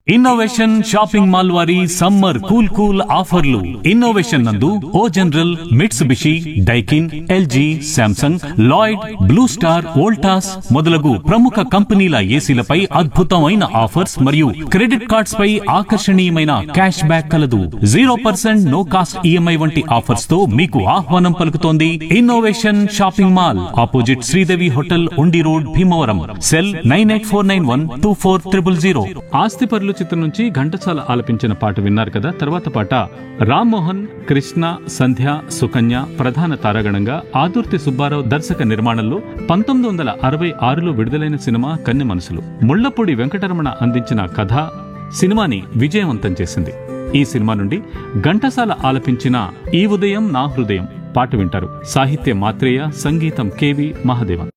innovation shopping mall వారి summer cool cool ఆఫర్లు innovation నందు O General Mitsubishi Daikin LG Samsung Lloyd Blue Star Voltas మొదలగు ప్రముఖ కంపెనీల ఏసీలపై అద్భుతమైన ఆఫర్స్ మరియు క్రెడిట్ కార్డ్స్ పై ఆకర్షణీయమైన క్యాష్ బ్యాక్ కలదు zero percent no cost EMI వంటి ఆఫర్స్ తో మీకు ఆహ్వానం పలుకుతోంది innovation shopping mall opposite Sridevi hotel Undi road Bhimavaram cell nine eight four nine one two four triple zero Aasthiparulu చిత్రం నుంచి ఘంటసాల ఆలపించిన పాట విన్నారు కదా తర్వాత పాట రామ్మోహన్ కృష్ణ సంధ్య సుకన్య ప్రధాన తారాగణంగా ఆదుర్తి సుబ్బారావు దర్శక నిర్మాణంలో పంతొమ్మిది వందల అరవై ఆరులో విడుదలైన సినిమా కన్నె మనసులు ముళ్లపూడి వెంకటరమణ అందించిన కథ సినిమాని విజయవంతం చేసింది ఈ సినిమా నుండి ఘంటసాల ఆలపించిన ఈ ఉదయం నా హృదయం పాట వింటారు సాహిత్య మాత్రేయ సంగీతం కేవి మహాదేవన్